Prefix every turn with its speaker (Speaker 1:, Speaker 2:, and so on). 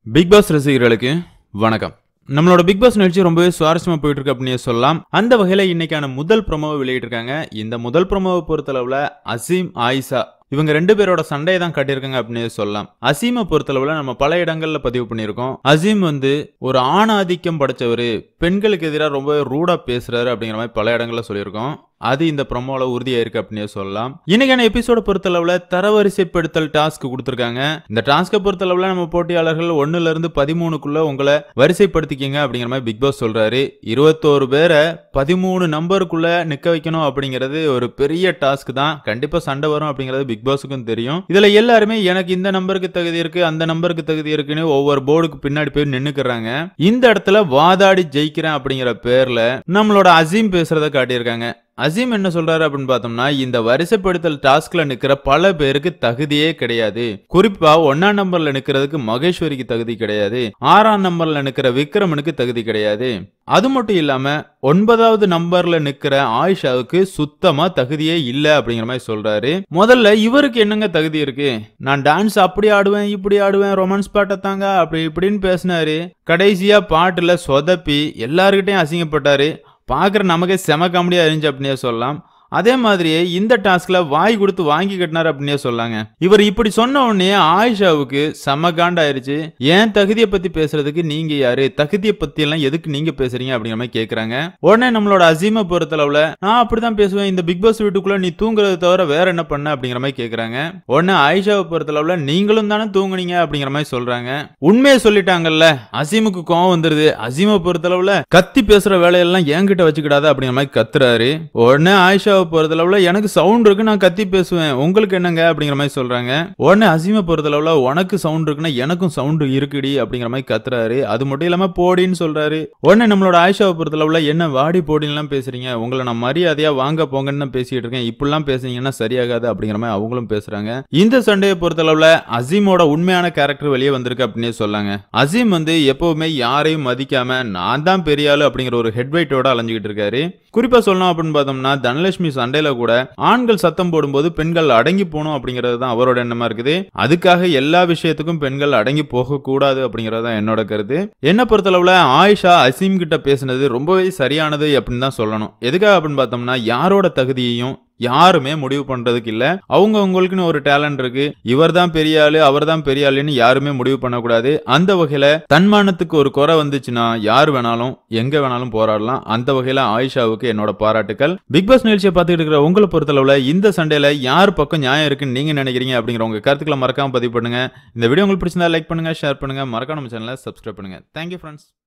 Speaker 1: big pass ரசிகர்களுக்கு வணக்கம் நம்மளோட பிக் பாஸ் நிகழ்ச்சி ரொம்பவே சுவாரஸ்யமா போயிட்டு இருக்கு அப்படின்னு சொல்லலாம் அந்த வகையில இன்னைக்கான முதல் ப்ரோமோவை வெளியிட்டிருக்காங்க இந்த முதல் ப்ரோமோவை பொறுத்தளவுல அசீம் ஆயிஷா இவங்க ரெண்டு பேரோட சண்டையை தான் காட்டியிருக்காங்க அப்படின்னு சொல்லலாம் அசீமை பொறுத்தளவுல நம்ம பல இடங்கள்ல பதிவு பண்ணியிருக்கோம் அசீம் வந்து ஒரு ஆணாதிக்கம் படைச்சவர் பெண்களுக்கு எதிராக ரொம்ப ரூடா பேசுறாரு அப்படிங்கிற மாதிரி பல இடங்கள்ல சொல்லியிருக்கோம் அது இந்த ப்ரொமோல உறுதியா இருக்கு அப்படின்னு சொல்லலாம் இன்னைக்கான எபிசோட பொறுத்தளவுல தரவரிசைப்படுத்தல் டாஸ்க் கொடுத்துருக்காங்க இந்த டாஸ்க்கை பொறுத்தளவுல நம்ம போட்டியாளர்கள் ஒண்ணுல இருந்து பதிமூணுக்குள்ள உங்களை வரிசைப்படுத்திக்கிங்க அப்படிங்கிற மாதிரி பிக் பாஸ் சொல்றாரு இருபத்தோரு பேரை பதிமூணு நம்பருக்குள்ள நிக்க வைக்கணும் அப்படிங்கிறது ஒரு பெரிய டாஸ்க் தான் கண்டிப்பா சண்டை வரும் அப்படிங்கிறது பிக் பாஸுக்கும் தெரியும் இதுல எல்லாருமே எனக்கு இந்த நம்பருக்கு தகுதி இருக்கு அந்த நம்பருக்கு தகுதி இருக்குன்னு ஒவ்வொரு போர்டுக்கு பின்னாடி போய் நின்னுக்கிறாங்க இந்த இடத்துல வாதாடி ஜெயிக்கிறேன் அப்படிங்கிற பேர்ல நம்மளோட அசீம் பேசுறத காட்டியிருக்காங்க அசீம் என்ன சொல்றாரு அப்படின்னு பார்த்தோம்னா இந்த வரிசைப்படுத்தல் டாஸ்க்ல நிக்கிற பல பேருக்கு தகுதியே கிடையாது குறிப்பா ஒன்னாம் நம்பர்ல நிக்கிறதுக்கு மகேஸ்வரிக்கு தகுதி கிடையாது ஆறாம் நம்பர்ல நிக்கிற விக்ரமனுக்கு தகுதி கிடையாது அது மட்டும் இல்லாம ஒன்பதாவது நம்பர்ல நிக்கிற ஆயிஷாவுக்கு சுத்தமா தகுதியே இல்ல அப்படிங்கிற மாதிரி சொல்றாரு முதல்ல இவருக்கு என்னங்க தகுதி இருக்கு நான் டான்ஸ் அப்படி ஆடுவேன் இப்படி ஆடுவேன் ரொமான்ஸ் பாட்டை தாங்க அப்படி இப்படின்னு பேசினாரு கடைசியா பாட்டுல சொதப்பி எல்லாருக்கிட்டையும் அசிங்கப்பட்டாரு பார்க்குற நமக்கே செம காமெடியாக இருந்துச்சு அப்படின்னே சொல்லலாம் அதே மாதிரியே இந்த டாஸ்க்ல வாய் கொடுத்து வாங்கி கட்டினார் அப்படின்னே சொல்லாங்க இவர் இப்படி சொன்ன உடனே ஆயிஷாவுக்கு செம காண்டாயிருச்சு ஏன் தகுதியை பத்தி பேசுறதுக்கு நீங்க யாரு தகுதியை பத்தி எல்லாம் எதுக்கு நீங்க பேசுறீங்க அப்படிங்கிற மாதிரி கேக்குறாங்க உடனே நம்மளோட அசீமை பொறுத்தளவுல நான் அப்படிதான் பேசுவேன் இந்த பிக் பாஸ் வீட்டுக்குள்ள நீ தூங்குறது தவிர வேற என்ன பண்ண அப்படிங்கிற மாதிரி கேக்குறாங்க உடனே ஆயிஷாவை பொறுத்தளவுல நீங்களும் தானே தூங்குனீங்க அப்படிங்கிற மாதிரி சொல்றாங்க உண்மையை சொல்லிட்டாங்கல்ல அசீமுக்கு கோவம் வந்துருது அசீமை பொறுத்தளவுல கத்தி பேசுற வேலையெல்லாம் என்கிட்ட வச்சுக்கிடாத அப்படிங்கிற மாதிரி கத்துறாரு உடனே ஆயிஷாவை பொறுத்தளவுல எனக்கு சவுண்ட் இருக்கு நான் கத்தி பேசுவேன் உங்களுக்கு என்னங்க அப்படிங்கிற மாதிரி சொல்றாங்க உடனே அசீமை பொறுத்தளவுல உனக்கு சவுண்ட் இருக்குன்னா எனக்கும் சவுண்ட் இருக்குடி அப்படிங்கிற மாதிரி கத்துறாரு அது மட்டும் இல்லாம போடின்னு சொல்றாரு உடனே நம்மளோட ஆயிஷாவை பொறுத்தளவுல என்ன வாடி போடின்லாம் பேசுறீங்க உங்களை நான் மரியாதையா வாங்க போங்கன்னு தான் பேசிட்டு இருக்கேன் இப்படிலாம் பேசுனீங்கன்னா சரியாகாது அப்படிங்கிற மாதிரி அவங்களும் பேசுறாங்க இந்த சண்டையை பொறுத்தளவுல அசீமோட உண்மையான கேரக்டர் வெளியே வந்திருக்கு அப்படின்னே சொல்லாங்க அசீம் வந்து எப்பவுமே யாரையும் மதிக்காம நான் தான் பெரிய ஆளு அப்படிங்கிற ஒரு ஹெட்வைட்டோட அலைஞ்சுக்கிட்டு இருக்காரு குறிப்பா சொல்லணும் அப்படின்னு பார்த்தோம்னா தனலட்சுமி சண்டையில கூட ஆண்கள் சத்தம் போடும்போது பெண்கள் அடங்கி போகணும் அப்படிங்கிறது தான் அவரோட எண்ணமா இருக்குது அதுக்காக எல்லா விஷயத்துக்கும் பெண்கள் அடங்கி போக கூடாது அப்படிங்கறது தான் என்னோட கருத்து என்ன பொறுத்தளவுல ஆயிஷா அசீம் கிட்ட பேசுனது ரொம்பவே சரியானது அப்படின்னு தான் சொல்லணும் எதுக்காக அப்படின்னு பார்த்தோம்னா யாரோட தகுதியையும் யாருமே முடிவு பண்றதுக்கு இல்ல அவங்க உங்களுக்குன்னு ஒரு டேலண்ட் இருக்கு இவர் தான் பெரிய ஆளு அவர் தான் பெரிய ஆளுன்னு யாருமே முடிவு பண்ணக்கூடாது அந்த வகையில தன்மானத்துக்கு ஒரு குறை வந்துச்சுன்னா யார் வேணாலும் எங்க வேணாலும் போராடலாம் அந்த வகையில ஆயிஷாவுக்கு என்னோட பாராட்டுக்கள் பிக் பாஸ் நிகழ்ச்சியை பார்த்துட்டு இருக்கிற உங்களை பொறுத்தளவுல இந்த சண்டையில யார் பக்கம் நியாயம் இருக்குன்னு நீங்க நினைக்கிறீங்க அப்படிங்கிற உங்க கருத்துக்களை மறக்காம பதிவு பண்ணுங்க இந்த வீடியோ உங்களுக்கு பிடிச்சிருந்தா லைக் பண்ணுங்க ஷேர் பண்ணுங்க மறக்காம நம்ம சேனலை சப்ஸ்கிரைப் பண்ணுங்க தேங்க்யூ ஃப்ரெண்ட்ஸ்